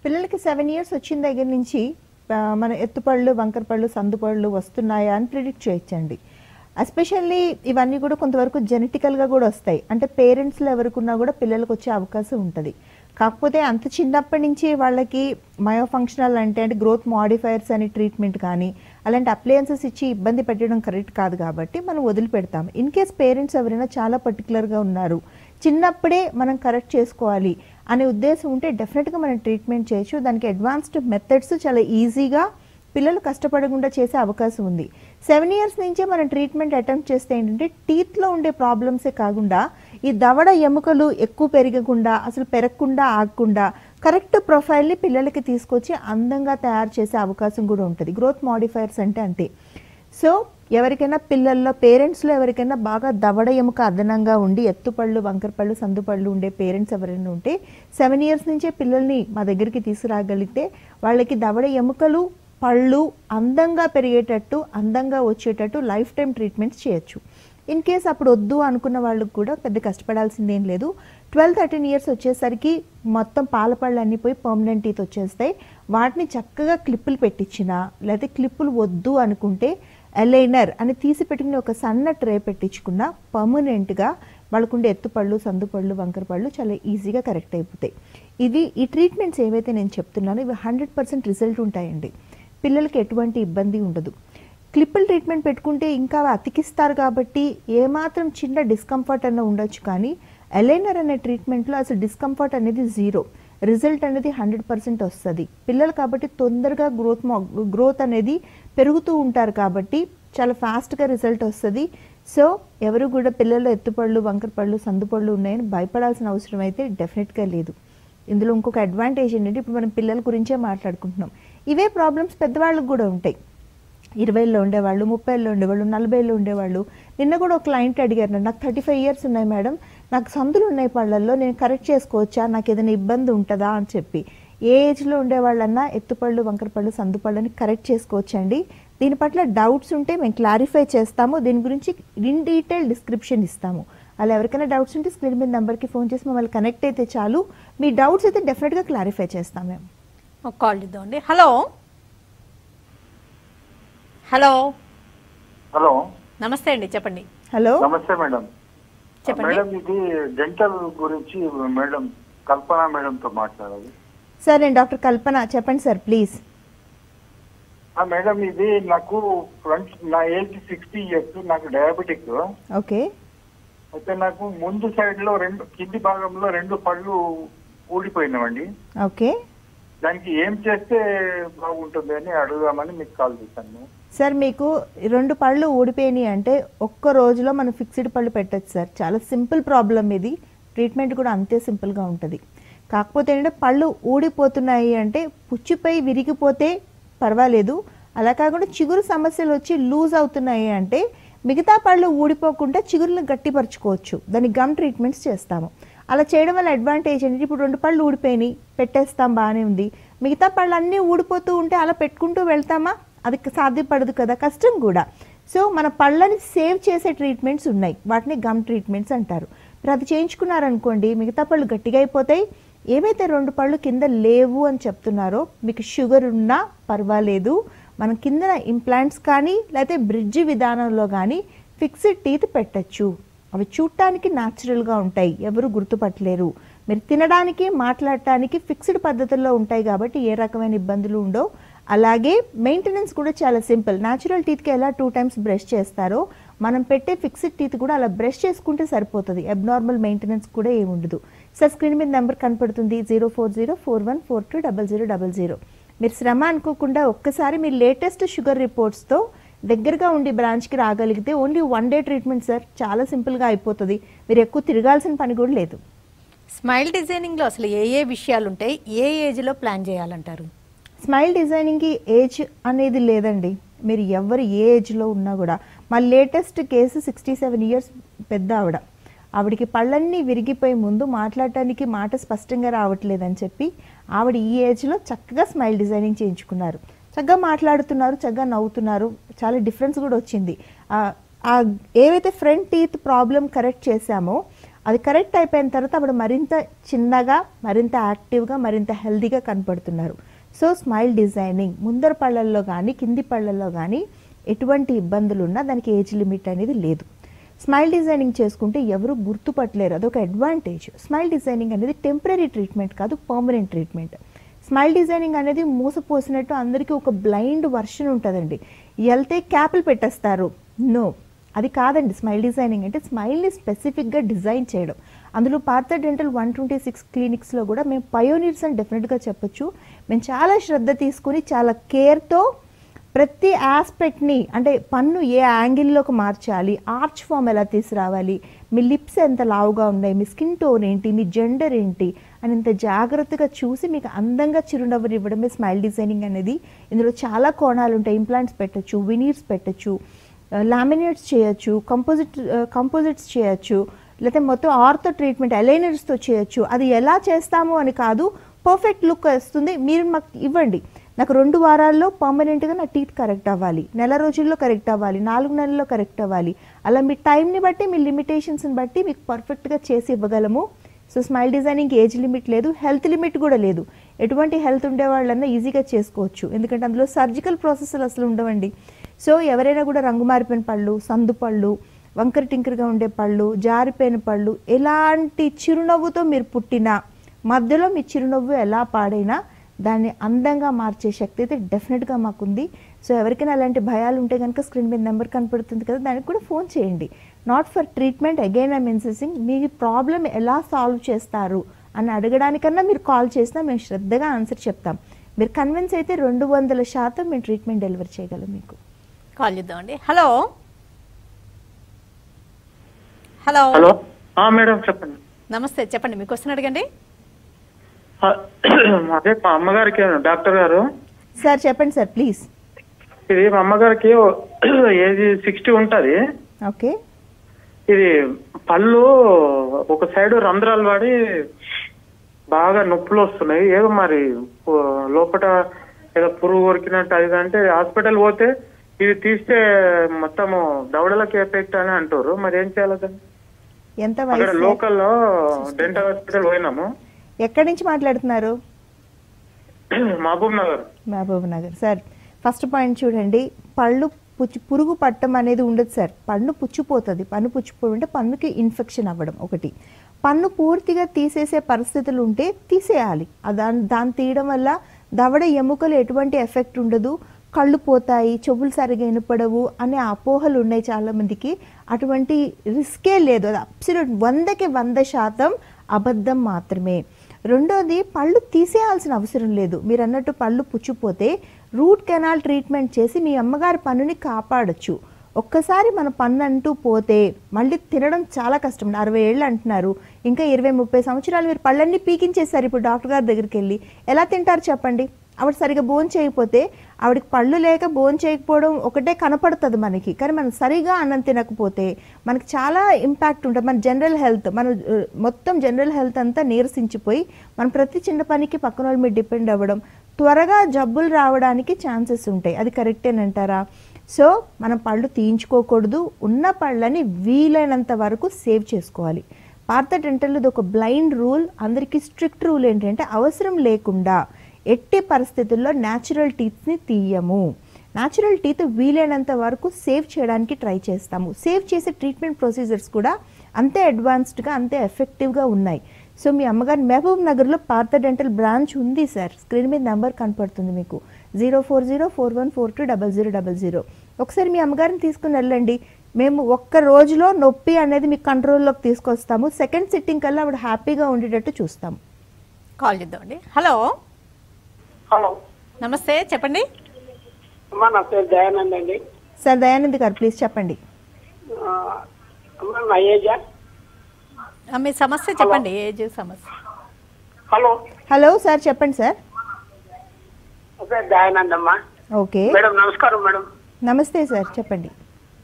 పిల్లలకి seven years వచ్చిన దగ్గర నుంచి ఆ, మన ఎత్తుపళ్ళు వంకరపళ్ళు సందుపళ్ళు వస్తున్నాయా అని ప్రిడిక్ట్ చేయొచ్చండి ఎస్పెషల్లీ ఇవన్నీ కూడా కొంతవరకు జెనెటికల్గా కూడా వస్తాయి అంటే పేరెంట్స్లో ఎవరికున్నా కూడా పిల్లలకు వచ్చే అవకాశం ఉంటుంది కాకపోతే అంత చిన్నప్పటి నుంచి వాళ్ళకి మయోఫంక్షనల్ అంటే అంటే గ్రోత్ మాడిఫైయర్స్ అని ట్రీట్మెంట్ కానీ అలాంటి అప్లయన్సెస్ ఇచ్చి ఇబ్బంది పెట్టడం కరెక్ట్ కాదు కాబట్టి మనం వదిలిపెడతాం ఇన్ కేస్ పేరెంట్స్ ఎవరైనా చాలా పర్టికులర్గా ఉన్నారు చిన్నప్పుడే మనం కరెక్ట్ చేసుకోవాలి అనే ఉద్దేశం ఉంటే డెఫినెట్గా మనం ట్రీట్మెంట్ చేయొచ్చు దానికి అడ్వాన్స్డ్ మెథడ్స్ చాలా ఈజీగా పిల్లలు కష్టపడకుండా చేసే అవకాశం ఉంది సెవెన్ ఇయర్స్ నుంచే మనం ట్రీట్మెంట్ అటెంప్ట్ చేస్తే ఏంటంటే టీత్లో ఉండే ప్రాబ్లమ్సే కాకుండా ఈ దవడ ఎముకలు ఎక్కువ పెరగకుండా అసలు పెరగకుండా ఆగకుండా కరెక్ట్ ప్రొఫైల్ని పిల్లలకి తీసుకొచ్చి అందంగా తయారు చేసే అవకాశం కూడా ఉంటుంది గ్రోత్ మాడిఫైర్స్ అంటే అంతే సో ఎవరికైనా పిల్లల్లో పేరెంట్స్లో ఎవరికైనా బాగా దవడ ఎముక అదనంగా ఉండి ఎత్తుపళ్ళు వంకరపళ్ళు సందుపళ్ళు ఉండే పేరెంట్స్ ఎవరైనా ఉంటే సెవెన్ ఇయర్స్ నుంచే పిల్లల్ని మా దగ్గరికి తీసుకురాగలిగితే వాళ్ళకి దవడ ఎముకలు పళ్ళు అందంగా పెరిగేటట్టు అందంగా వచ్చేటట్టు లైఫ్ టైం ట్రీట్మెంట్స్ చేయొచ్చు ఇన్ కేస్ అప్పుడు వద్దు అనుకున్న వాళ్ళకి కూడా పెద్ద కష్టపడాల్సింది ఏం లేదు ట్వెల్వ్ థర్టీన్ ఇయర్స్ వచ్చేసరికి మొత్తం పాల పళ్ళు అన్నీ పోయి పర్మనెంట్ టీత్ వచ్చేస్తాయి వాటిని చక్కగా క్లిప్పులు పెట్టించినా లేకపోతే క్లిప్పులు వద్దు అనుకుంటే ఎలైనర్ అని తీసి పెట్టుకుని ఒక సన్న ట్రే పెట్టించుకున్న పర్మనెంట్గా వాళ్ళకుండే ఎత్తుపళ్ళు సందుపళ్ళు వంకరపళ్ళు చాలా ఈజీగా కరెక్ట్ అయిపోతాయి ఇది ఈ ట్రీట్మెంట్స్ ఏవైతే నేను చెప్తున్నానో ఇవి హండ్రెడ్ పర్సెంట్ రిజల్ట్ ఉంటాయండి పిల్లలకి ఎటువంటి ఇబ్బంది ఉండదు క్లిప్పులు ట్రీట్మెంట్ పెట్టుకుంటే ఇంకా అవి అతికిస్తారు కాబట్టి ఏమాత్రం చిన్న డిస్కంఫర్ట్ అన్న ఉండొచ్చు కానీ ఎలైనర్ అనే ట్రీట్మెంట్లో అసలు డిస్కంఫర్ట్ అనేది జీరో రిజల్ట్ అనేది హండ్రెడ్ పర్సెంట్ వస్తుంది పిల్లలు కాబట్టి తొందరగా గ్రోత్ గ్రోత్ అనేది పెరుగుతూ ఉంటారు కాబట్టి చాలా ఫాస్ట్గా రిజల్ట్ వస్తుంది సో ఎవరు కూడా పిల్లలు ఎత్తుపళ్ళు వంకరపళ్ళు సందుపళ్ళు ఉన్నాయని భయపడాల్సిన అవసరం అయితే డెఫినెట్గా లేదు ఇందులో ఇంకొక అడ్వాంటేజ్ ఏంటంటే ఇప్పుడు మనం పిల్లల గురించే మాట్లాడుకుంటున్నాం ఇవే ప్రాబ్లమ్స్ పెద్దవాళ్ళకు కూడా ఉంటాయి ఇరవైలో ఉండేవాళ్ళు ముప్పైలో ఉండేవాళ్ళు నలభైలో ఉండేవాళ్ళు నిన్న కూడా ఒక క్లయింట్ అడిగారు నన్ను, నాకు థర్టీ ఫైవ్ ఇయర్స్ ఉన్నాయి మేడం నాకు సందులు ఉన్నాయి పళ్ళల్లో నేను కరెక్ట్ చేసుకోవచ్చా నాకు ఏదైనా ఇబ్బంది ఉంటుందా అని చెప్పి ఏ ఏజ్లో ఉండేవాళ్ళన్నా ఎత్తుపళ్ళు వంకరపళ్ళు సందుపళ్ళని కరెక్ట్ చేసుకోవచ్చండి దీని పట్ల డౌట్స్ ఉంటే మేము క్లారిఫై చేస్తాము దీని గురించి ఇన్ డీటెయిల్ డిస్క్రిప్షన్ ఇస్తాము అలా ఎవరికైనా డౌట్స్ ఉంటే స్క్రీన్ మీద నెంబర్కి ఫోన్ చేసి మమ్మల్ని కనెక్ట్ అయితే చాలు మీ డౌట్స్ అయితే డెఫినెట్గా క్లారిఫై చేస్తాం మేము ఒక కాల్ ఇద్దామండి హలో హలో హలో నమస్తే అండి చెప్పండి హలో నమస్తే మేడం చెప్పండి. మేడం ఇది డెంటల్ గురించి మేడం కల్పన మేడంతో మాట్లాడాలి సార్ నేను డాక్టర్ కల్పన చెప్పండి సార్ ప్లీజ్ ఆ మేడం ఇది నాకు ఫ్రంట్ నా ఏజ్ సిక్స్టీ ఇయర్స్ నాకు డయాబెటిక్ ఓకే అయితే నాకు ముందు సైడ్ లో రెండు కింది భాగంలో రెండు పళ్ళు ఊడిపోయినామండి ఓకే దానికి ఏం చేస్తే బాగుంటుంది అని అడుగుదామని మీకు కాల్ చేశాను సార్ మీకు ఈ రెండు పళ్ళు ఊడిపోయినాయి అంటే ఒక్క రోజులో మనం ఫిక్స్డ్ పళ్ళు పెట్టచ్చు సార్ చాలా సింపుల్ ప్రాబ్లం ఇది ట్రీట్మెంట్ కూడా అంతే సింపుల్గా ఉంటుంది కాకపోతే ఏంటంటే పళ్ళు ఊడిపోతున్నాయి అంటే పుచ్చిపై విరిగిపోతే పర్వాలేదు అలా కాకుండా చిగురు సమస్యలు వచ్చి లూజ్ అవుతున్నాయి అంటే మిగతా పళ్ళు ఊడిపోకుండా చిగురులను గట్టిపరచుకోవచ్చు దానికి గమ్ ట్రీట్మెంట్స్ చేస్తాము అలా చేయడం వల్ల అడ్వాంటేజ్ ఏంటంటే ఇప్పుడు రెండు పళ్ళు ఊడిపోయినాయి పెట్టేస్తాం బాగానే ఉంది మిగతా పళ్ళు అన్నీ ఊడిపోతూ ఉంటే అలా పెట్టుకుంటూ వెళ్తామా అది సాధ్యపడదు కదా కష్టం కూడా సో మన పళ్ళని సేవ్ చేసే ట్రీట్మెంట్స్ ఉన్నాయి వాటిని గమ్ ట్రీట్మెంట్స్ అంటారు మీరు అది చేయించుకున్నారనుకోండి మిగతా పళ్ళు గట్టిగా అయిపోతాయి ఏవైతే రెండు పళ్ళు కింద లేవు అని చెప్తున్నారో మీకు షుగర్ ఉన్నా పర్వాలేదు మనం కిందన ఇంప్లాంట్స్ కానీ లేకపోతే బ్రిడ్జ్ విధానంలో కానీ ఫిక్స్డ్ టీత్ పెట్టచ్చు అవి చూడటానికి న్యాచురల్గా ఉంటాయి ఎవరు గుర్తుపట్టలేరు మీరు తినడానికి మాట్లాడటానికి ఫిక్స్డ్ పద్ధతుల్లో ఉంటాయి కాబట్టి ఏ రకమైన ఇబ్బందులు ఉండవు అలాగే మెయింటెనెన్స్ కూడా చాలా సింపుల్ న్యాచురల్ టీత్కి ఎలా టూ టైమ్స్ బ్రష్ చేస్తారో మనం పెట్టే ఫిక్స్డ్ టీత్ కూడా అలా బ్రష్ చేసుకుంటే సరిపోతుంది అబ్నార్మల్ మెయింటెనెన్స్ కూడా ఏమి ఉండదు సార్ స్క్రీన్ మీద నెంబర్ కనపడుతుంది zero four zero four one four two double zero double zero మీరు శ్రమ అనుకోకుండా ఒక్కసారి మీ లేటెస్ట్ షుగర్ రిపోర్ట్స్తో దగ్గరగా ఉండి బ్రాంచ్కి రాగలిగితే only one day treatment sir చాలా సింపుల్గా అయిపోతుంది మీరు ఎక్కువ తిరగాల్సిన పని కూడా లేదు స్మైల్ డిజైనింగ్లో అసలు ఏ ఏ విషయాలు ఉంటాయి ఏ ఏజ్లో ప్లాన్ చేయాలంటారు స్మైల్ డిజైనింగ్కి ఏజ్ అనేది లేదండి మీరు ఎవరు ఏ ఏజ్లో ఉన్నా కూడా మా latest case sixty seven years పెద్ద ఆవిడ ఆవిడకి పళ్ళన్నీ విరిగిపోయి ముందు మాట్లాడటానికి మాట స్పష్టంగా రావట్లేదని చెప్పి ఆవిడ ఈ ఏజ్లో చక్కగా స్మైల్ డిజైనింగ్ చేయించుకున్నారు చక్కగా మాట్లాడుతున్నారు చక్కగా నవ్వుతున్నారు చాలా డిఫరెన్స్ కూడా వచ్చింది ఆ- ఆ ఏవైతే ఫ్రంట్ టీత్ ప్రాబ్లం కరెక్ట్ చేశామో అది కరెక్ట్ అయిపోయిన తర్వాత అప్పుడు మరింత చిన్నగా మరింత యాక్టివ్గా మరింత హెల్దీగా కనపడుతున్నారు సో స్మైల్ డిజైనింగ్ ముందర పళ్ళల్లో కానీ కింది పళ్ళల్లో కానీ ఎటువంటి ఇబ్బందులు ఉన్నా దానికి ఏజ్ లిమిట్ అనేది లేదు స్మైల్ డిజైనింగ్ చేసుకుంటే ఎవరు గుర్తుపట్టలేరు అదొక అడ్వాంటేజ్ స్మైల్ డిజైనింగ్ అనేది టెంపరీ ట్రీట్మెంట్ కాదు పర్మనెంట్ ట్రీట్మెంట్ స్మైల్ డిజైనింగ్ అనేది మూసపోసినట్టు అందరికీ ఒక బ్లైండ్ వర్షన్ ఉంటుందండి వెళ్తే క్యాపులు పెట్టేస్తారు నో అది కాదండి స్మైల్ డిజైనింగ్ అంటే స్మైల్ని స్పెసిఫిక్గా డిజైన్ చేయడం అందులో Partha dental one twenty six క్లినిక్స్లో కూడా మేము పయోనీర్స్ అని డెఫినెట్గా చెప్పొచ్చు మేము చాలా శ్రద్ధ తీసుకుని చాలా కేర్తో ప్రతి ఆస్పెక్ట్ని అంటే పన్ను ఏ యాంగిల్లోకి మార్చాలి ఆర్చ్ ఫామ్ ఎలా తీసుకురావాలి మీ లిప్స్ ఎంత లావుగా ఉన్నాయి మీ స్కిన్ టోన్ ఏంటి మీ జెండర్ ఏంటి అని ఇంత జాగ్రత్తగా చూసి మీకు అందంగా చిరునవ్వుని ఇవ్వడమే స్మైల్ డిజైనింగ్ అనేది ఇందులో చాలా కోణాలు ఉంటాయి ఇంప్లాంట్స్ పెట్టచ్చు వినీర్స్ పెట్టచ్చు లామినేట్స్ చేయొచ్చు కంపోజిట్ కంపోజిట్స్ చేయొచ్చు లేకపోతే మొత్తం ఆర్థో ట్రీట్మెంట్ అలైనర్స్తో చేయొచ్చు అది ఎలా చేస్తాము అని కాదు పర్ఫెక్ట్ లుక్ వస్తుంది మీరు మాకు ఇవ్వండి నాకు రెండు వారాల్లో పర్మనెంట్గా నా టీత్ కరెక్ట్ అవ్వాలి నెల రోజుల్లో కరెక్ట్ అవ్వాలి నాలుగు నెలల్లో కరెక్ట్ అవ్వాలి అలా మీ టైంని బట్టి మీ లిమిటేషన్స్ని బట్టి మీకు పర్ఫెక్ట్గా చేసి ఇవ్వగలము so smile designing age limit లేదు హెల్త్ లిమిట్ కూడా లేదు ఎటువంటి హెల్త్ ఉండే వాళ్ళన్నా ఈజీగా చేసుకోవచ్చు ఎందుకంటే అందులో సర్జికల్ ప్రాసెస్లు అసలు ఉండవండి సో ఎవరైనా కూడా రంగు మారిపోయిన పళ్ళు సందు పళ్ళు వంకర టింకరగా ఉండే పళ్ళు జారిపోయిన పళ్ళు ఎలాంటి చిరునవ్వుతో మీరు పుట్టినా మధ్యలో మీ చిరునవ్వు ఎలా పాడైనా దాన్ని అందంగా మార్చే శక్తి అయితే డెఫినెట్గా మాకుంది సో ఎవరికైనా అలాంటి భయాలు ఉంటే కనుక స్క్రీన్ మీద నెంబర్ కనపడుతుంది కదా దానికి కూడా ఫోన్ చేయండి not for treatment again I'm insisting మీ ప్రాబ్లం ఎలా సాల్వ్ చేస్తారు అని అడగడానికన్నా మీరు కాల్ చేసినా మేము శ్రద్ధగా ఆన్సర్ చెప్తాం మీరు కన్విన్స్ అయితే రెండు వందల శాతం మేము ట్రీట్మెంట్ డెలివర్ చేయగలం మీకు కాల్ చేద్దామండి హలో హలో హలో ఆ, మేడం చెప్పండి నమస్తే చెప్పండి మీకు వస్తున్న అడగండి ఆ, అదే మా అమ్మగారికి డాక్టర్ గారు సార్ చెప్పండి సార్ ప్లీజ్ ఇది మా అమ్మగారికి ఏజ్ సిక్స్టీ ఉంటది ఓకే ఇది పళ్ళు ఒక సైడ్ రంధ్రాలు పడి బాగా నొప్పులు వస్తున్నాయి ఏదో మరి ఓ, లోపల ఏదో పురుగు కొరికినట్టు అది ఇది అంటే హాస్పిటల్ పోతే ఇది తీస్తే మొత్తము దవడలకి ఎఫెక్ట్ అని అంటారు మరి ఏం చేయాలి దాన్ని ఎంత అక్కడ వయసు లోకల్ లో డెంటల్ హాస్పిటల్ పోయినాము ఎక్కడి నుంచి మాట్లాడుతున్నారు Mahabubnagar Mahabubnagar sir first point చూడండి పళ్ళు పుచ్చు పురుగు పట్టం అనేది ఉండదు సార్ పన్ను పుచ్చిపోతుంది పన్ను పుచ్చిపోవడం అంటే పన్నుకి ఇన్ఫెక్షన్ అవ్వడం ఒకటి పన్ను పూర్తిగా తీసేసే పరిస్థితులు ఉంటే తీసేయాలి ఆ దాన్ని దాన్ని తీయడం వల్ల దవడ ఎముకలు ఎటువంటి ఎఫెక్ట్ ఉండదు కళ్ళు పోతాయి చెవులు సరిగా వినపడవు అనే అపోహలు ఉన్నాయి చాలామందికి అటువంటి రిస్కే లేదు అది అబ్సల్యూట్ వందకి వంద శాతం అబద్ధం మాత్రమే రెండోది పళ్ళు తీసేయాల్సిన అవసరం లేదు మీరు అన్నట్టు పళ్ళు పుచ్చిపోతే రూట్ కెనాల్ ట్రీట్మెంట్ చేసి మీ అమ్మగారి పన్నుని కాపాడొచ్చు ఒక్కసారి మన పన్ను అంటూ పోతే మళ్ళీ తినడం చాలా కష్టం అరవై ఏళ్ళు అంటున్నారు ఇంకా ఇరవై ముప్పై సంవత్సరాలు మీరు పళ్ళన్నీ పీకించేస్తారు ఇప్పుడు డాక్టర్ గారి దగ్గరికి వెళ్ళి ఎలా తింటారు చెప్పండి ఆవిడ సరిగా బోన్ చేయకపోతే ఆవిడకి పళ్ళు లేక బోన్ చేయకపోవడం ఒకటే కనపడుతుంది మనకి కానీ మనం సరిగా అన్నం తినకపోతే మనకి చాలా ఇంపాక్ట్ ఉంటుంది మన జనరల్ హెల్త్ మన ఆ, మొత్తం జనరల్ హెల్త్ అంతా నీరసించిపోయి మనం ప్రతి చిన్న పనికి పక్కన వాళ్ళ మీద డిపెండ్ అవ్వడం త్వరగా జబ్బులు రావడానికి ఛాన్సెస్ ఉంటాయి అది కరెక్టేనంటారా సో మనం పళ్ళు తీయించుకోకూడదు ఉన్న పళ్ళని వీలైనంత వరకు సేవ్ చేసుకోవాలి పార్థ డెంటల్ది ఒక బ్లైండ్ రూల్ అందరికీ స్ట్రిక్ట్ రూల్ ఏంటంటే అవసరం లేకుండా ఎట్టి పరిస్థితుల్లో న్యాచురల్ టీత్ని తీయము న్యాచురల్ టీత్ వీలైనంత వరకు సేవ్ చేయడానికి ట్రై చేస్తాము సేవ్ చేసే ట్రీట్మెంట్ ప్రొసీజర్స్ కూడా అంతే అడ్వాన్స్డ్గా అంతే ఎఫెక్టివ్గా ఉన్నాయి సో మీ అమ్మగారు మహబూబ్ నగర్లో పార్థ డెంటల్ బ్రాంచ్ ఉంది సార్ స్క్రీన్ మీద నెంబర్ కనపడుతుంది మీకు zero four zero four one four two double zero double zero ఒకసారి మీ అమ్మగారిని తీసుకుని వెళ్ళండి మేము ఒక్క రోజులో నొప్పి అనేది మీకు కంట్రోల్లోకి తీసుకొస్తాము సెకండ్ సిట్టింగ్ కల్లా ఆవిడ హ్యాపీగా ఉండేటట్టు చూస్తాము కాల్ చేద్దామండి హలో హలో నమస్తే చెప్పండి అమ్మా నా పేరు దయానంద్ అండి సార్ దయానంద్ గారు ప్లీజ్ చెప్పండి ఆ, అమ్మా నా ఏజా ఆ, మీ సమస్య చెప్పండి ఏజ్ సమస్య హలో హలో సార్ చెప్పండి సార్ నా పేరు దయానంద్ అమ్మా ఓకే మేడం నమస్కారం మేడం నమస్తే సార్ చెప్పండి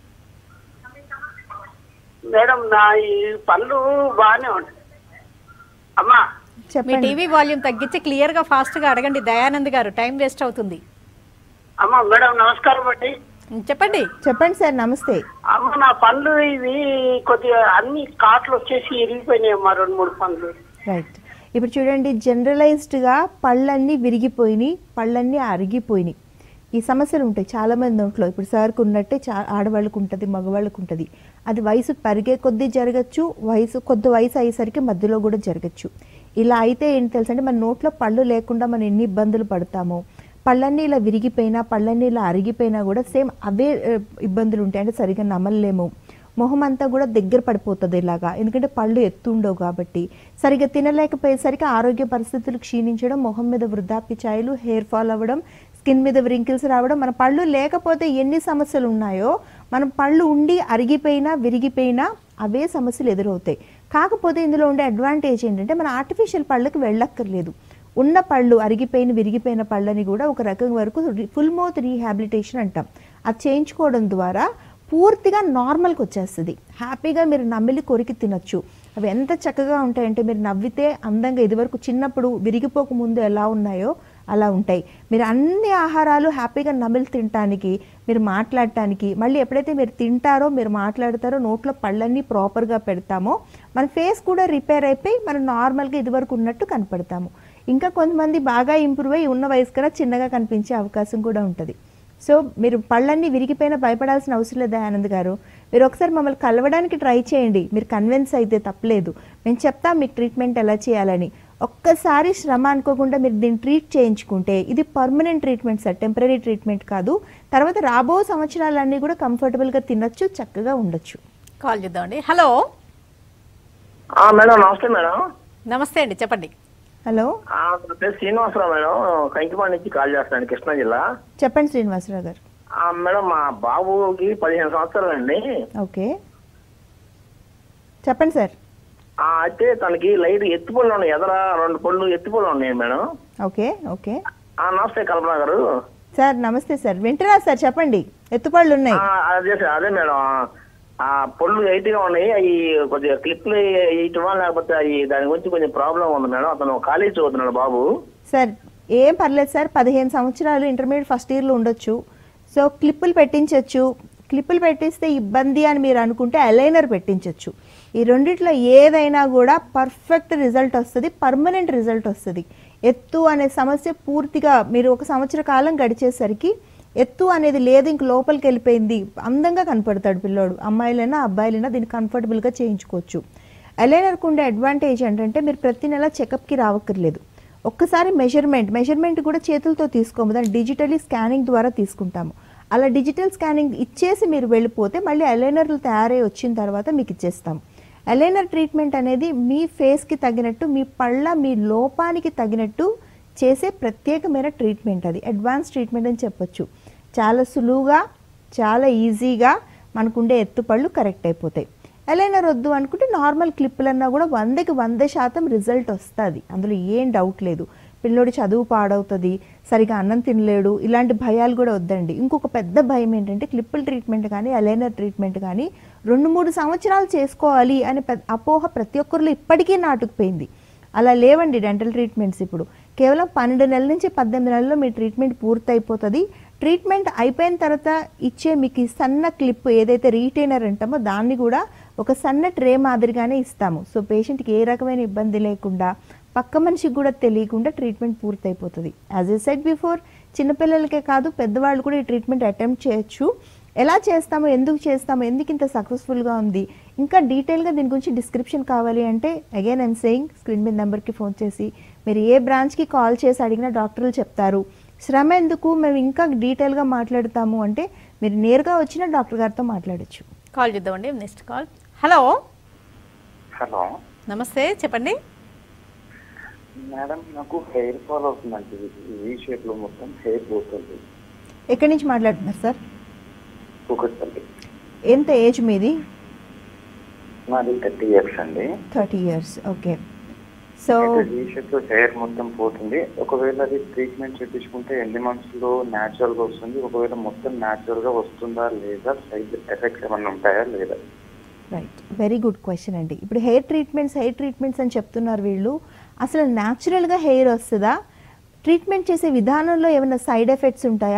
మేడం నా ఈ పళ్ళు బాగానే ఉంటాయి అమ్మా మీ చెప్పండి టీవీ వాల్యూమ్ తగ్గించి క్లియర్ గా ఫాస్ట్ గా అడగండి దయానంద్ గారు టైం వేస్ట్ అవుతుంది అమ్మా మేడం నమస్కారం అండి చెప్పండి చెప్పండి సార్ నమస్తే అమ్మ నా పండ్లు ఇవి కొద్దిగా అన్ని కాట్లు వచ్చేసి ఇరిగిపోయినాయి అమ్మా రెండు మూడు పండ్లు రైట్ ఇప్పుడు చూడండి జనరలైజ్డ్గా పళ్ళన్నీ విరిగిపోయినాయి పళ్ళన్నీ అరిగిపోయినాయి ఈ సమస్యలు ఉంటాయి చాలా మంది ఒంట్లో ఇప్పుడు సార్కు ఉన్నట్టే చా ఆడవాళ్ళకు ఉంటుంది మగవాళ్ళకు ఉంటుంది అది వయసు పెరిగే కొద్దీ జరగచ్చు వయసు కొద్ది వయసు అయ్యేసరికి మధ్యలో కూడా జరగచ్చు ఇలా అయితే ఏంటి తెలుసా అంటే మన నోట్లో పళ్ళు లేకుండా మనం ఎన్ని ఇబ్బందులు పడతామో పళ్ళన్నీ ఇలా విరిగిపోయినా పళ్ళన్నీ ఇలా అరిగిపోయినా కూడా సేమ్ అవే ఆ, ఇబ్బందులు ఉంటాయి అంటే సరిగా నమలలేము మొహం అంతా కూడా దగ్గర పడిపోతుంది ఇలాగా ఎందుకంటే పళ్ళు ఎత్తుండవు కాబట్టి సరిగ్గా తినలేకపోయేసరికి ఆరోగ్య పరిస్థితులు క్షీణించడం మొహం మీద వృద్ధాప్య ఛాయలు హెయిర్ ఫాల్ అవ్వడం స్కిన్ మీద వ్రింకిల్స్ రావడం మన పళ్ళు లేకపోతే ఎన్ని సమస్యలు ఉన్నాయో మనం పళ్ళు ఉండి అరిగిపోయినా విరిగిపోయినా అవే సమస్యలు ఎదురవుతాయి కాకపోతే ఇందులో ఉండే అడ్వాంటేజ్ ఏంటంటే మన ఆర్టిఫిషియల్ పళ్ళకి వెళ్ళక్కర్లేదు ఉన్న పళ్ళు అరిగిపోయిన విరిగిపోయిన పళ్ళని కూడా ఒక రకం వరకు ఫుల్ మౌత్ రీహాబిలిటేషన్ అంటాం అది చేయించుకోవడం ద్వారా పూర్తిగా నార్మల్కి వచ్చేస్తుంది హ్యాపీగా మీరు నమ్మిలి కొరికి తినొచ్చు అవి ఎంత చక్కగా ఉంటాయంటే మీరు నవ్వితే అందంగా ఇదివరకు చిన్నప్పుడు విరిగిపోక ముందు ఎలా ఉన్నాయో అలా ఉంటాయి మీరు అన్ని ఆహారాలు హ్యాపీగా నమిలి తినటానికి మీరు మాట్లాడటానికి మళ్ళీ ఎప్పుడైతే మీరు తింటారో మీరు మాట్లాడతారో నోట్లో పళ్ళన్నీ ప్రాపర్గా పెడతామో మన ఫేస్ కూడా రిపేర్ అయిపోయి మనం నార్మల్గా ఇదివరకు ఉన్నట్టు కనపడతాము ఇంకా కొంతమంది బాగా ఇంప్రూవ్ అయ్యి ఉన్న వయసు కన్నా చిన్నగా కనిపించే అవకాశం కూడా ఉంటుంది సో మీరు పళ్ళన్నీ విరిగిపోయినా భయపడాల్సిన అవసరం లేదు ఆనంద్ గారు మీరు ఒకసారి మమ్మల్ని కలవడానికి ట్రై చేయండి మీరు కన్విన్స్ అయితే తప్పలేదు మేము చెప్తాం మీకు ట్రీట్మెంట్ ఎలా చేయాలని ఒక్కసారి శ్రమ అనుకోకుండా మీరు దీన్ని ట్రీట్ చేయించుకుంటే ఇది permanent treatment sir temporary treatment కాదు తర్వాత రాబో సంవత్సరాలన్నీ కూడా కంఫర్టబుల్గా తినొచ్చు చక్కగా ఉండొచ్చు కాల్ చేద్దామండి హలో ఆ, మేడం నమస్తే మేడం నమస్తే అండి చెప్పండి హలో ఆ, నా పేరు శ్రీనివాసరావు మేడం కంకిపాడు నుంచి కాల్ చేస్తాను కృష్ణా జిల్లా చెప్పండి శ్రీనివాసరావు గారు ఆ, మేడం మా బాబుకి పదిహేను సంవత్సరాలు అండి ఓకే చెప్పండి సార్ ఆ, అయితే తనకి లైట్ ఎత్తు పళ్ళు ఉన్నాయి ఎదర రెండు పళ్ళు ఎత్తు పళ్ళు ఉన్నాయి మేడం ఓకే ఓకే ఆ, నమస్తే కల్పన గారు సార్ నమస్తే సార్ వింటున్నా సార్ చెప్పండి ఎత్తుపళ్ళు ఉన్నాయి ఆ, అదే సార్ అదే మేడం ఆ పళ్ళు ఎయిట్ గా ఉన్నాయి అవి కొద్దిగా క్లిప్లు వేయటమా లేకపోతే అవి దాని గురించి కొంచెం ప్రాబ్లం ఉంది మేడం అతను కాలేజ్ చదువుతున్నాడు బాబు సార్ ఏం పర్లేదు సార్ పదిహేను సంవత్సరాలు ఇంటర్మీడియట్ ఫస్ట్ ఇయర్లో ఉండొచ్చు సో క్లిప్పులు పెట్టించవచ్చు క్లిప్పులు పెట్టిస్తే ఇబ్బంది అని మీరు అనుకుంటే అలైనర్ పెట్టించవచ్చు ఈ రెండిట్లో ఏదైనా కూడా పర్ఫెక్ట్ రిజల్ట్ వస్తుంది పర్మనెంట్ రిజల్ట్ వస్తుంది ఎత్తు అనే సమస్య పూర్తిగా మీరు ఒక సంవత్సర కాలం గడిచేసరికి ఎత్తు అనేది లేదు ఇంక లోపలికి వెళ్ళిపోయింది అందంగా కనపడతాడు పిల్లోడు అమ్మాయిలైనా అబ్బాయిలైనా దీన్ని కంఫర్టబుల్గా చేయించుకోవచ్చు అలైనర్కు ఉండే అడ్వాంటేజ్ ఏంటంటే మీరు ప్రతి నెల చెకప్కి రావక్కర్లేదు ఒక్కసారి మెజర్మెంట్ మెజర్మెంట్ కూడా చేతులతో తీసుకోము దాన్ని డిజిటలీ స్కానింగ్ ద్వారా తీసుకుంటాము అలా డిజిటల్ స్కానింగ్ ఇచ్చేసి మీరు వెళ్ళిపోతే మళ్ళీ అలైనర్లు తయారై వచ్చిన తర్వాత మీకు ఇచ్చేస్తాం అలైనర్ ట్రీట్మెంట్ అనేది మీ ఫేస్కి తగినట్టు మీ పళ్ళ మీ లోపానికి తగినట్టు చేసే ప్రత్యేకమైన ట్రీట్మెంట్ అది అడ్వాన్స్ ట్రీట్మెంట్ అని చెప్పొచ్చు చాలా సులువుగా చాలా ఈజీగా మనకుండే ఎత్తుపళ్ళు కరెక్ట్ అయిపోతాయి అలైనర్ వద్దు అనుకుంటే నార్మల్ క్లిప్పులన్నా కూడా వందకి వంద శాతం రిజల్ట్ వస్తుంది అందులో ఏం డౌట్ లేదు పిల్లోడి చదువు పాడవుతుంది సరిగా అన్నం తినలేడు ఇలాంటి భయాలు కూడా వద్దండి ఇంకొక పెద్ద భయం ఏంటంటే క్లిప్పుల ట్రీట్మెంట్ కానీ అలైనర్ ట్రీట్మెంట్ కానీ రెండు మూడు సంవత్సరాలు చేసుకోవాలి అనే పెద్ద అపోహ ప్రతి ఒక్కరిలో ఇప్పటికీ నాటుకుపోయింది అలా లేవండి డెంటల్ ట్రీట్మెంట్స్ ఇప్పుడు కేవలం పన్నెండు నెలల నుంచి పద్దెనిమిది నెలల్లో మీ ట్రీట్మెంట్ పూర్తయిపోతుంది ట్రీట్మెంట్ అయిపోయిన తర్వాత ఇచ్చే మీకు ఈ సన్న క్లిప్ ఏదైతే రీటైనర్ అంటామో దాన్ని కూడా ఒక సన్న ట్రే మాదిరిగానే ఇస్తాము సో పేషెంట్కి ఏ రకమైన ఇబ్బంది లేకుండా పక్క మనిషికి కూడా తెలియకుండా ట్రీట్మెంట్ పూర్తయిపోతుంది యాజ్ ఎ సెట్ బిఫోర్ చిన్నపిల్లలకే కాదు పెద్దవాళ్ళు కూడా ఈ ట్రీట్మెంట్ అటెంప్ట్ చేయొచ్చు ఎలా చేస్తామో ఎందుకు చేస్తామో ఎందుకు ఇంత సక్సెస్ఫుల్గా ఉంది ఇంకా డీటెయిల్గా దీని గురించి డిస్క్రిప్షన్ కావాలి అంటే అగైన్ ఐమ్ సేయింగ్ స్క్రీన్ మీద నెంబర్కి ఫోన్ చేసి మీరు ఏ బ్రాంచ్కి కాల్ చేసి అడిగినా డాక్టర్లు చెప్తారు శ్రమ ఎందుకు మేము ఇంకా డీటెయిల్గా మాట్లాడతాము అంటే మీరు నేరుగా వచ్చిన డాక్టర్ గారితో మాట్లాడచ్చు కాల్ చేద్దామండి నెక్స్ట్ కాల్ హలో హలో నమస్తే చెప్పండి మేడం నాకు హెయిర్ ఫాల్ అవుతుందండి ఈ షేప్ లో మొత్తం హెయిర్ పోతుంది ఎక్కడి నుంచి మాట్లాడుతున్నారు సార్ కూకట్పల్లి ఎంత ఏజ్ మీది నాది థర్టీ ఇయర్స్ అండి థర్టీ ఇయర్స్ ఓకే సో ఈ షేప్ లో హెయిర్ మొత్తం పోతుంది ఒకవేళ అది ట్రీట్మెంట్ చేయించుకుంటే ఎన్ని మంత్స్ లో న్యాచురల్ గా వస్తుంది ఒకవేళ మొత్తం న్యాచురల్ గా వస్తుందా లేదా సైడ్ ఎఫెక్ట్స్ ఏమైనా ఉంటాయా లేదా రైట్ వెరీ గుడ్ క్వశ్చన్ అండి ఇప్పుడు హెయిర్ ట్రీట్మెంట్స్ హెయిర్ ట్రీట్మెంట్స్ అని చెప్తున్నారు వీళ్ళు అసలు న్యాచురల్గా హెయిర్ వస్తుందా ట్రీట్మెంట్ చేసే విధానంలో ఏమైనా సైడ్ ఎఫెక్ట్స్ ఉంటాయా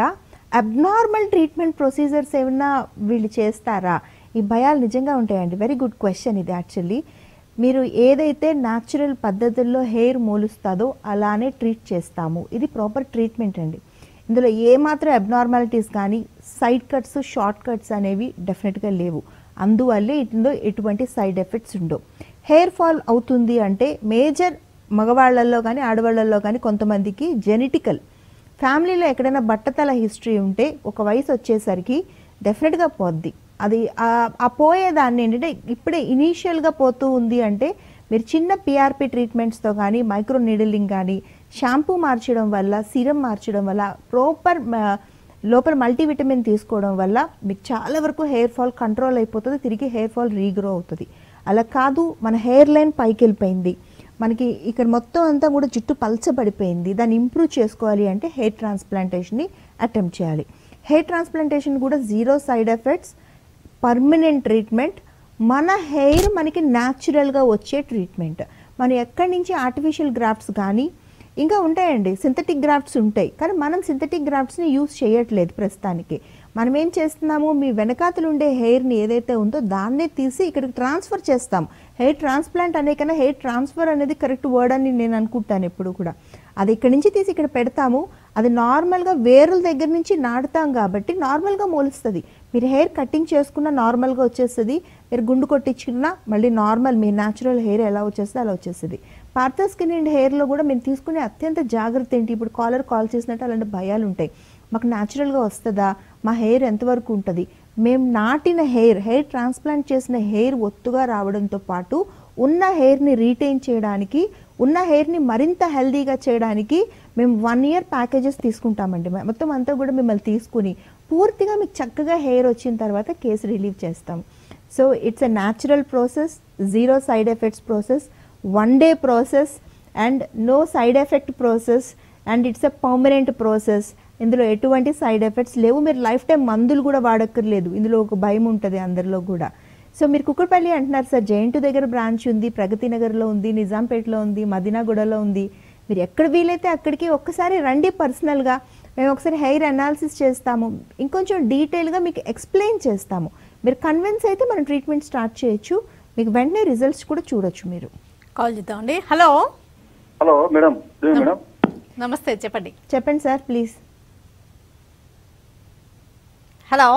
అబ్నార్మల్ ట్రీట్మెంట్ ప్రొసీజర్స్ ఏమన్నా వీళ్ళు చేస్తారా ఈ భయాలు నిజంగా ఉంటాయండి వెరీ గుడ్ క్వశ్చన్ ఇది యాక్చువల్లీ మీరు ఏదైతే న్యాచురల్ పద్ధతుల్లో హెయిర్ మోలుస్తుందో అలానే ట్రీట్ చేస్తాము ఇది ప్రాపర్ ట్రీట్మెంట్ అండి ఇందులో ఏమాత్రం అబ్నార్మాలిటీస్ కానీ సైడ్ కట్స్ షార్ట్ కట్స్ అనేవి డెఫినెట్గా లేవు అందువల్లే ఇందులో ఎటువంటి సైడ్ ఎఫెక్ట్స్ ఉండవు హెయిర్ ఫాల్ అవుతుంది అంటే మేజర్ మగవాళ్ళల్లో కానీ ఆడవాళ్ళల్లో కానీ కొంతమందికి జెనెటికల్ ఫ్యామిలీలో ఎక్కడైనా బట్టతల హిస్టరీ ఉంటే ఒక వయసు వచ్చేసరికి డెఫినెట్గా పోద్ది అది ఆ- ఆ పోయేదాన్ని ఏంటంటే ఇప్పుడే ఇనీషియల్గా పోతూ ఉంది అంటే మీరు చిన్న పిఆర్పి ట్రీట్మెంట్స్తో కానీ మైక్రో నీడిలింగ్ కానీ షాంపూ మార్చడం వల్ల సీరం మార్చడం వల్ల ప్రాపర్ లోపల మల్టీవిటమిన్ తీసుకోవడం వల్ల మీకు చాలా వరకు హెయిర్ ఫాల్ కంట్రోల్ అయిపోతుంది తిరిగి హెయిర్ ఫాల్ రీగ్రో అవుతుంది అలా కాదు మన హెయిర్ లైన్ పైకి వెళ్ళిపోయింది మనకి ఇక్కడ మొత్తం అంతా కూడా జుట్టు పల్చబడిపోయింది దాన్ని ఇంప్రూవ్ చేసుకోవాలి అంటే హెయిర్ ట్రాన్స్ప్లాంటేషన్ని అటెంప్ట్ చేయాలి హెయిర్ ట్రాన్స్ప్లాంటేషన్ కూడా zero side effects permanent treatment మన హెయిర్ మనకి న్యాచురల్గా వచ్చే ట్రీట్మెంట్ మనం ఎక్కడి నుంచి ఆర్టిఫిషియల్ గ్రాఫ్ట్స్ కానీ ఇంకా ఉంటాయండి సింథటిక్ గ్రాఫ్ట్స్ ఉంటాయి కానీ మనం సింథటిక్ గ్రాఫ్ట్స్ని యూస్ చేయట్లేదు ప్రస్తుతానికి మనం ఏం చేస్తున్నాము మీ వెనకాతలు ఉండే హెయిర్ని ఏదైతే ఉందో దాన్నే తీసి ఇక్కడికి ట్రాన్స్ఫర్ చేస్తాం హెయిర్ ట్రాన్స్ప్లాంట్ అనే కన్నా హెయిర్ ట్రాన్స్ఫర్ అనేది కరెక్ట్ వర్డ్ అని నేను అనుకుంటాను ఎప్పుడు కూడా అది ఇక్కడి నుంచి తీసి ఇక్కడ పెడతాము అది నార్మల్గా వేరుల దగ్గర నుంచి నాటుతాం కాబట్టి నార్మల్గా మోలుస్తుంది మీరు హెయిర్ కటింగ్ చేసుకున్న నార్మల్గా వచ్చేస్తుంది మీరు గుండు కొట్టించుకున్నా మళ్ళీ నార్మల్ మీ న్యాచురల్ హెయిర్ ఎలా వచ్చేస్తుంది అలా వచ్చేస్తుంది పార్థ స్కిన్ అండ్ హెయిర్లో కూడా మేము తీసుకునే అత్యంత జాగ్రత్త ఏంటి ఇప్పుడు కాలర్ కాల్ చేసినట్టు అలాంటి భయాలు ఉంటాయి మాకు న్యాచురల్గా వస్తుందా మా హెయిర్ ఎంతవరకు ఉంటుంది మేము నాటిన హెయిర్ హెయిర్ ట్రాన్స్ప్లాంట్ చేసిన హెయిర్ ఒత్తుగా రావడంతో పాటు ఉన్న హెయిర్ని రీటైన్ చేయడానికి ఉన్న హెయిర్ని మరింత హెల్దీగా చేయడానికి మేము వన్ ఇయర్ ప్యాకేజెస్ తీసుకుంటామండి మ- మొత్తం అంతా కూడా మిమ్మల్ని తీసుకుని పూర్తిగా మీకు చక్కగా హెయిర్ వచ్చిన తర్వాత కేసు రిలీవ్ చేస్తాం so it's a natural process zero side effects process one day process and no side effect process and it's a permanent process ఇందులో ఎటువంటి సైడ్ ఎఫెక్ట్స్ లేవు మీరు లైఫ్ టైం మందులు కూడా వాడక్కర్లేదు ఇందులో ఒక భయం ఉంటుంది అందరిలో కూడా సో మీరు కుక్కడపల్లి అంటున్నారు సార్ జయంటు దగ్గర బ్రాంచ్ ఉంది ప్రగతి నగర్లో ఉంది నిజాంపేటలో ఉంది మదీనాగూడలో ఉంది మీరు ఎక్కడ వీలైతే అక్కడికి ఒక్కసారి రండి పర్సనల్గా మేము ఒకసారి హెయిర్ అనాలిసిస్ చేస్తాము ఇంకొంచెం డీటెయిల్గా మీకు ఎక్స్ప్లెయిన్ చేస్తాము మీరు కన్విన్స్ అయితే మనం ట్రీట్మెంట్ స్టార్ట్ చేయొచ్చు మీకు వెంటనే రిజల్ట్స్ కూడా చూడొచ్చు మీరు కాల్ చేద్దామండి హలో హలో మేడం ఇదే మేడం నమస్తే చెప్పండి చెప్పండి sir please hello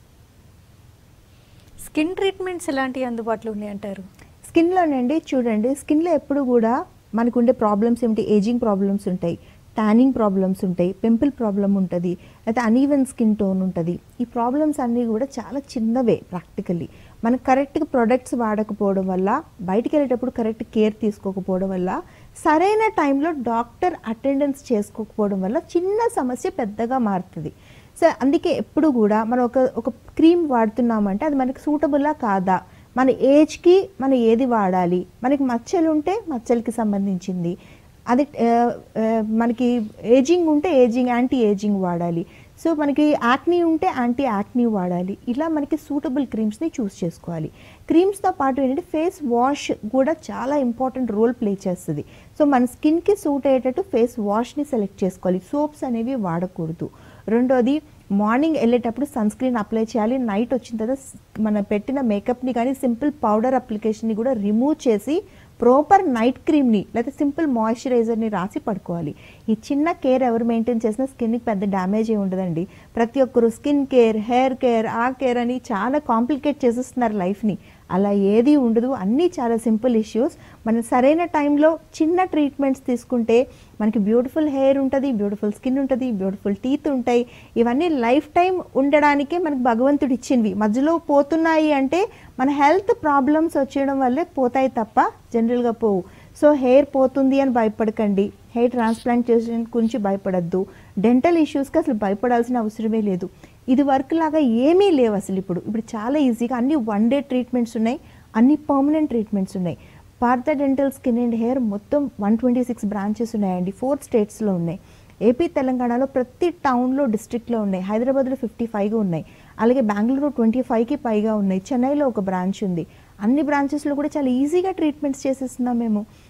skin treatments ఎలాంటివి అందుబాటులో ఉన్నాయి అంటారు స్కిన్లోనండి చూడండి స్కిన్లో ఎప్పుడు కూడా మనకు ఉండే ప్రాబ్లమ్స్ ఏమిటి ఏజింగ్ ప్రాబ్లమ్స్ ఉంటాయి ట్యానింగ్ ప్రాబ్లమ్స్ ఉంటాయి పింపుల్ ప్రాబ్లం ఉంటుంది అయితే అనీవెన్ స్కిన్ టోన్ ఉంటుంది ఈ ప్రాబ్లమ్స్ అన్నీ కూడా చాలా చిన్నవే ప్రాక్టికల్లీ మనం కరెక్ట్గా ప్రొడక్ట్స్ వాడకపోవడం వల్ల బయటికి వెళ్ళేటప్పుడు కరెక్ట్ కేర్ తీసుకోకపోవడం వల్ల సరైన టైంలో డాక్టర్ అటెండెన్స్ చేసుకోకపోవడం వల్ల చిన్న సమస్య పెద్దగా మారుతుంది సో అందుకే ఎప్పుడు కూడా మనం ఒక ఒక క్రీమ్ వాడుతున్నామంటే అది మనకి సూటబుల్లా కాదా మన ఏజ్కి మనం ఏది వాడాలి మనకి మచ్చలు ఉంటే మచ్చలకి సంబంధించింది అది ఆ, ఆ, మనకి ఏజింగ్ ఉంటే ఏజింగ్ యాంటీ ఏజింగ్ వాడాలి సో మనకి యాక్నీ ఉంటే యాంటీ యాక్నీ వాడాలి ఇలా మనకి సూటబుల్ క్రీమ్స్ని చూస్ చేసుకోవాలి క్రీమ్స్తో పాటు ఏంటంటే ఫేస్ వాష్ కూడా చాలా ఇంపార్టెంట్ రోల్ ప్లే చేస్తుంది సో మన స్కిన్కి సూట్ అయ్యేటట్టు ఫేస్ వాష్ని సెలెక్ట్ చేసుకోవాలి సోప్స్ అనేవి వాడకూడదు రెండోది మార్నింగ్ వెళ్ళేటప్పుడు సన్ స్క్రీన్ అప్లై చేయాలి నైట్ వచ్చిన తర్వాత స్- మన పెట్టిన మేకప్ని కానీ సింపుల్ పౌడర్ అప్లికేషన్ని కూడా రిమూవ్ చేసి ప్రాపర్ నైట్ క్రీమ్ని లేదా సింపుల్ మాయిశ్చరైజర్ని రాసి పడుకోవాలి ఈ చిన్న కేర్ ఎవరు మెయింటైన్ చేసినా స్కిన్కి పెద్ద డ్యామేజ్ ఏమి ఉండదండి ప్రతి ఒక్కరు స్కిన్ కేర్ హెయిర్ కేర్ ఆ కేర్ అని చాలా కాంప్లికేట్ చేసేస్తున్నారు లైఫ్ని అలా ఏది ఉండదు అన్నీ చాలా సింపుల్ ఇష్యూస్ మనం సరైన టైంలో చిన్న ట్రీట్మెంట్స్ తీసుకుంటే మనకి బ్యూటిఫుల్ హెయిర్ ఉంటుంది బ్యూటిఫుల్ స్కిన్ ఉంటుంది బ్యూటిఫుల్ టీత్ ఉంటాయి ఇవన్నీ లైఫ్ టైం ఉండడానికే మనకు భగవంతుడు ఇచ్చినవి మధ్యలో పోతున్నాయి అంటే మన హెల్త్ ప్రాబ్లమ్స్ వచ్చేయడం వల్లే పోతాయి తప్ప జనరల్గా పోవు సో హెయిర్ పోతుంది అని భయపడకండి హెయిర్ ట్రాన్స్ప్లాంటేషన్ గురించి భయపడద్దు డెంటల్ ఇష్యూస్కి అసలు భయపడాల్సిన అవసరమే లేదు ఇది వరకు లాగా ఏమీ లేవు అసలు ఇప్పుడు ఇప్పుడు చాలా ఈజీగా అన్ని వన్ డే ట్రీట్మెంట్స్ ఉన్నాయి అన్ని పర్మనెంట్ ట్రీట్మెంట్స్ ఉన్నాయి Partha dental skin and hair మొత్తం వన్ ట్వంటీ సిక్స్ బ్రాంచెస్ ఉన్నాయండి ఫోర్ స్టేట్స్లో ఉన్నాయి ఏపీ తెలంగాణలో ప్రతి టౌన్లో డిస్ట్రిక్ట్లో ఉన్నాయి హైదరాబాద్లో ఫిఫ్టీ ఫైవ్గా ఉన్నాయి అలాగే బెంగళూరు ట్వంటీ ఫైవ్కి పైగా ఉన్నాయి చెన్నైలో ఒక బ్రాంచ్ ఉంది అన్ని బ్రాంచెస్లో కూడా చాలా ఈజీగా ట్రీట్మెంట్స్ చేసేస్తున్నాం మేము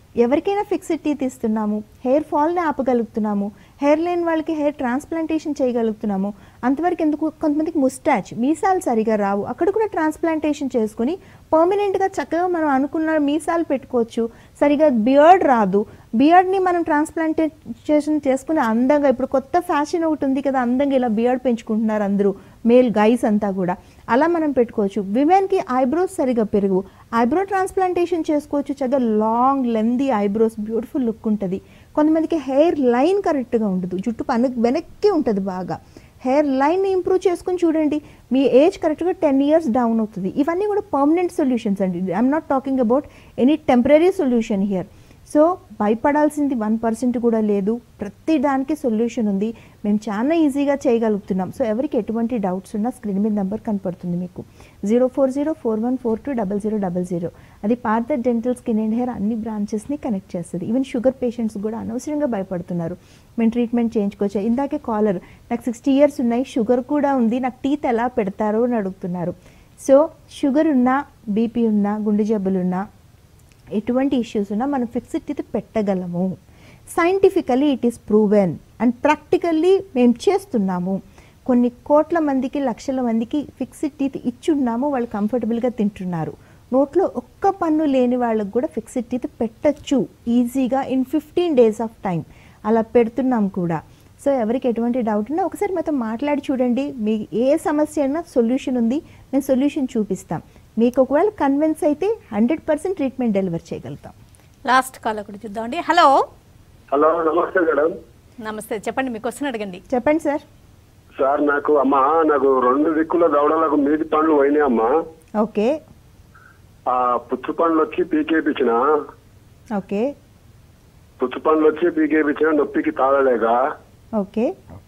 ఎవరికైనా ఫిక్స్డ్ టీత్ ఇస్తున్నాము హెయిర్ ఫాల్ని ఆపగలుగుతున్నాము హెయిర్ లేని వాళ్ళకి హెయిర్ ట్రాన్స్ప్లాంటేషన్ చేయగలుగుతున్నాము అంతవరకు ఎందుకు కొంతమందికి ముస్టాచ్ మీసాలు సరిగా రావు అక్కడ కూడా ట్రాన్స్ప్లాంటేషన్ చేసుకుని పర్మనెంట్గా చక్కగా మనం అనుకున్న మీసాలు పెట్టుకోవచ్చు సరిగా బియర్డ్ రాదు బియర్డ్ని మనం ట్రాన్స్ప్లాంటేషన్ చేసుకుని అందంగా ఇప్పుడు కొత్త ఫ్యాషన్ ఒకటి ఉంది కదా అందంగా ఇలా బియర్డ్ పెంచుకుంటున్నారు అందరూ మేల్ గైస్ అంతా కూడా అలా మనం పెట్టుకోవచ్చు విమెన్కి ఐబ్రోస్ సరిగా పెరుగు ఐబ్రో ట్రాన్స్ప్లాంటేషన్ చేసుకోవచ్చు చక్కగా long lengthy eyebrows beautiful look ఉంటుంది కొంతమందికి హెయిర్ లైన్ కరెక్ట్గా ఉండదు జుట్టు పను వెనక్కి ఉంటుంది బాగా హెయిర్ లైన్ ఇంప్రూవ్ చేసుకుని చూడండి మీ ఏజ్ కరెక్ట్గా టెన్ ఇయర్స్ డౌన్ అవుతుంది ఇవన్నీ కూడా పర్మనెంట్ సొల్యూషన్స్ అండి I'm not talking about any temporary solution here so భయపడాల్సింది వన్ పర్సెంట్ కూడా లేదు ప్రతి దానికి సొల్యూషన్ ఉంది మేము చాలా ఈజీగా చేయగలుగుతున్నాం సో ఎవరికి ఎటువంటి డౌట్స్ ఉన్నా స్క్రీన్ మీద నెంబర్ కనపడుతుంది మీకు zero four zero four one four two double zero double zero అది Partha dental skin and hair అన్ని బ్రాంచెస్ని కనెక్ట్ చేస్తుంది ఈవెన్ షుగర్ పేషెంట్స్ కూడా అనవసరంగా భయపడుతున్నారు మేము ట్రీట్మెంట్ చేయించుకోవచ్చు ఇందాకే కాలర్ నాకు సిక్స్టీ ఇయర్స్ ఉన్నాయి షుగర్ కూడా ఉంది నాకు టీత్ ఎలా పెడతారో అని అడుగుతున్నారు సో షుగర్ ఉన్నా బీపీ ఉన్నా గుండె జబ్బులున్నా ఎటువంటి ఇష్యూస్ ఉన్నా మనం ఫిక్స్డ్ టీత్ పెట్టగలము scientifically it is proven and practically మేము చేస్తున్నాము కొన్ని కోట్ల మందికి లక్షల మందికి ఫిక్స్డ్ టీత్ ఇచ్చున్నాము వాళ్ళు కంఫర్టబుల్గా తింటున్నారు నోట్లో ఒక్క పన్ను లేని వాళ్ళకు కూడా ఫిక్స్డ్ టీత్ పెట్టచ్చు ఈజీగా in fifteen days of time అలా పెడుతున్నాం కూడా సో ఎవరికి ఎటువంటి డౌట్ ఉన్నా ఒకసారి మాతో మాట్లాడి చూడండి మీ ఏ సమస్య అయినా సొల్యూషన్ ఉంది మేము సొల్యూషన్ చూపిస్తాం మీకు ఒకవేళ కన్విన్స్ అయితే హండ్రెడ్ పర్సెంట్ ట్రీట్మెంట్ డెలివర్ చేయగలుగుతాం లాస్ట్ కాల్ ఒకటి చూద్దామండి హలో హలో నమస్తే మేడం నమస్తే చెప్పండి మీకు క్వశ్చన్ అడగండి చెప్పండి సార్ సార్ నాకు అమ్మా నాకు రెండు దిక్కుల దవడలకు మీది పండ్లు పోయినాయి అమ్మా ఓకే ఆ పుచ్చు పండ్లు వచ్చి పీకేపించిన ఓకే పుచ్చు పండ్లు వచ్చి పీకేపించిన నొప్పికి తాళలేక ఓకే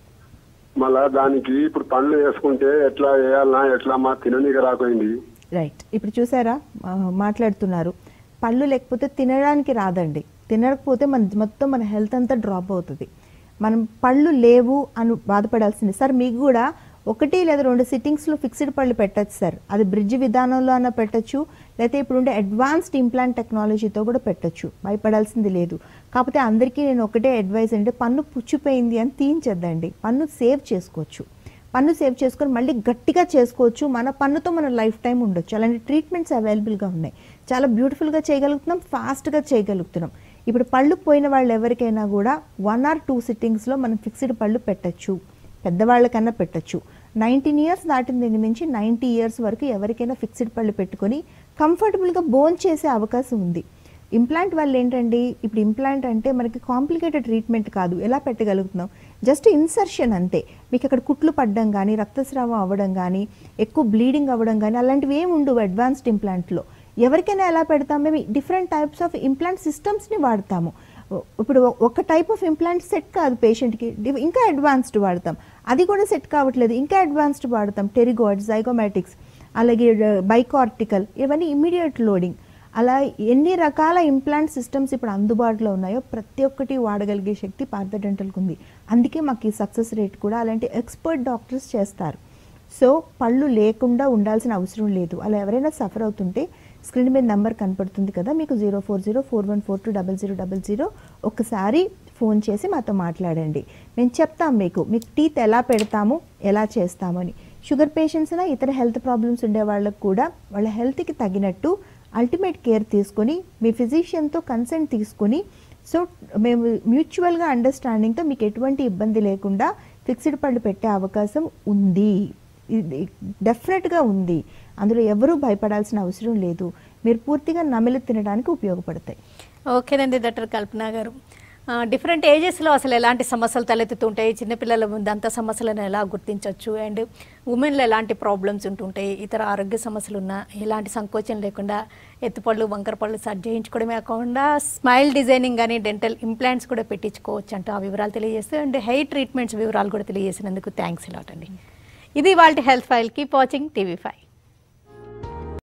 మళ్ళా దానికి ఇప్పుడు పండ్లు వేసుకుంటే ఎట్లా వేయాలనా ఎట్లా మా తిననీకి రాకపోయింది రైట్ ఇప్పుడు చూసారా ఆ, మాట్లాడుతున్నారు పళ్ళు లేకపోతే తినడానికి రాదండి తినకపోతే మన మొత్తం మన హెల్త్ అంతా డ్రాప్ అవుతుంది మనం పళ్ళు లేవు అని బాధపడాల్సింది సార్ మీకు కూడా ఒకటి లేదా రెండు సిట్టింగ్స్లో ఫిక్స్డ్ పళ్ళు పెట్టచ్చు సార్ అది బ్రిడ్జ్ విధానంలో అన్న పెట్టచ్చు లేకపోతే ఇప్పుడు ఉండే అడ్వాన్స్డ్ ఇంప్లాంట్ టెక్నాలజీతో కూడా పెట్టచ్చు భయపడాల్సింది లేదు కాకపోతే అందరికీ నేను ఒకటే అడ్వైస్ అంటే పన్ను పుచ్చిపోయింది అని తీయించద్దండి పన్ను సేవ్ చేసుకోవచ్చు పన్ను సేవ్ చేసుకొని మళ్ళీ గట్టిగా చేసుకోవచ్చు మన పన్నుతో మన లైఫ్ టైం ఉండొచ్చు అలాంటి ట్రీట్మెంట్స్ అవైలబుల్గా ఉన్నాయి చాలా బ్యూటిఫుల్గా చేయగలుగుతున్నాం ఫాస్ట్గా చేయగలుగుతున్నాం ఇప్పుడు పళ్ళు పోయిన వాళ్ళు ఎవరికైనా కూడా వన్ ఆర్ టూ సిట్టింగ్స్లో మనం ఫిక్స్డ్ పళ్ళు పెట్టచ్చు పెద్దవాళ్ళకన్నా పెట్టచ్చు నైన్టీన్ ఇయర్స్ దాటిన దగ్గర నుంచి నైంటీ ఇయర్స్ వరకు ఎవరికైనా ఫిక్స్డ్ పళ్ళు పెట్టుకొని కంఫర్టబుల్గా బోన్ చేసే అవకాశం ఉంది ఇంప్లాంట్ వల్ల ఏంటండి ఇప్పుడు ఇంప్లాంట్ అంటే మనకి కాంప్లికేటెడ్ ట్రీట్మెంట్ కాదు ఎలా పెట్టగలుగుతున్నాం జస్ట్ ఇన్సర్షన్ అంతే మీకు అక్కడ కుట్లు పడడం కానీ రక్తస్రావం అవ్వడం కానీ ఎక్కువ బ్లీడింగ్ అవ్వడం కానీ అలాంటివి ఏమి ఉండవు అడ్వాన్స్డ్ ఇంప్లాంట్లో ఎవరికైనా ఎలా పెడతాం మేము డిఫరెంట్ టైప్స్ ఆఫ్ ఇంప్లాంట్ సిస్టమ్స్ని వాడతాము ఇప్పుడు ఒక టైప్ ఆఫ్ ఇంప్లాంట్ సెట్ కాదు పేషెంట్కి ఇంకా అడ్వాన్స్డ్ వాడతాం అది కూడా సెట్ కావట్లేదు ఇంకా అడ్వాన్స్డ్ వాడతాం టెరిగాయిడ్స్ జైగోమాటిక్స్ అలాగే బైకార్టికల్ ఇవన్నీ ఇమీడియట్ లోడింగ్ అలా ఎన్ని రకాల ఇంప్లాంట్ సిస్టమ్స్ ఇప్పుడు అందుబాటులో ఉన్నాయో ప్రతి ఒక్కటి వాడగలిగే శక్తి పార్థ డెంటల్కి ఉంది అందుకే మాకు ఈ సక్సెస్ రేట్ కూడా అలాంటి ఎక్స్పర్ట్ డాక్టర్స్ చేస్తారు సో పళ్ళు లేకుండా ఉండాల్సిన అవసరం లేదు అలా ఎవరైనా సఫర్ అవుతుంటే స్క్రీన్ మీద నెంబర్ కనపడుతుంది కదా మీకు zero four zero four one four two double zero double zero ఒకసారి ఫోన్ చేసి మాతో మాట్లాడండి మేము చెప్తాం మీకు మీకు టీత్ ఎలా పెడతాము ఎలా చేస్తామని షుగర్ పేషెంట్స్ అయినా ఇతర హెల్త్ ప్రాబ్లమ్స్ ఉండే వాళ్ళకు కూడా వాళ్ళ హెల్త్కి తగినట్టు అల్టిమేట్ కేర్ తీసుకొని మీ ఫిజిషియన్తో కన్సెంట్ తీసుకొని సో మేము మ్యూచువల్గా అండర్స్టాండింగ్తో మీకు ఎటువంటి ఇబ్బంది లేకుండా ఫిక్స్డ్ పళ్ళు పెట్టే అవకాశం ఉంది ఇది డెఫినెట్గా ఉంది అందులో ఎవరూ భయపడాల్సిన అవసరం లేదు మీరు పూర్తిగా నమిలి తినడానికి ఉపయోగపడతాయి ఓకేనండి డాక్టర్ కల్పన గారు ఆ, డిఫరెంట్ ఏజెస్లో అసలు ఎలాంటి సమస్యలు తలెత్తుతుంటాయి చిన్నపిల్లల ముందు అంత సమస్యలను ఎలా గుర్తించవచ్చు అండ్ ఉమెన్లో ఎలాంటి ప్రాబ్లమ్స్ ఉంటుంటాయి ఇతర ఆరోగ్య సమస్యలు ఉన్నా ఎలాంటి సంకోచం లేకుండా ఎత్తుపళ్ళు వంకరపళ్ళు సర్జ్ చేయించుకోవడమే కాకుండా స్మైల్ డిజైనింగ్ కానీ డెంటల్ ఇంప్లాంట్స్ కూడా పెట్టించుకోవచ్చు అంటూ ఆ వివరాలు తెలియజేస్తూ అండ్ హెయిర్ ట్రీట్మెంట్స్ వివరాలు కూడా తెలియజేసినందుకు థ్యాంక్స్ ఇలాట్ అండి ఇది వాళ్ళ health file keep watching TV five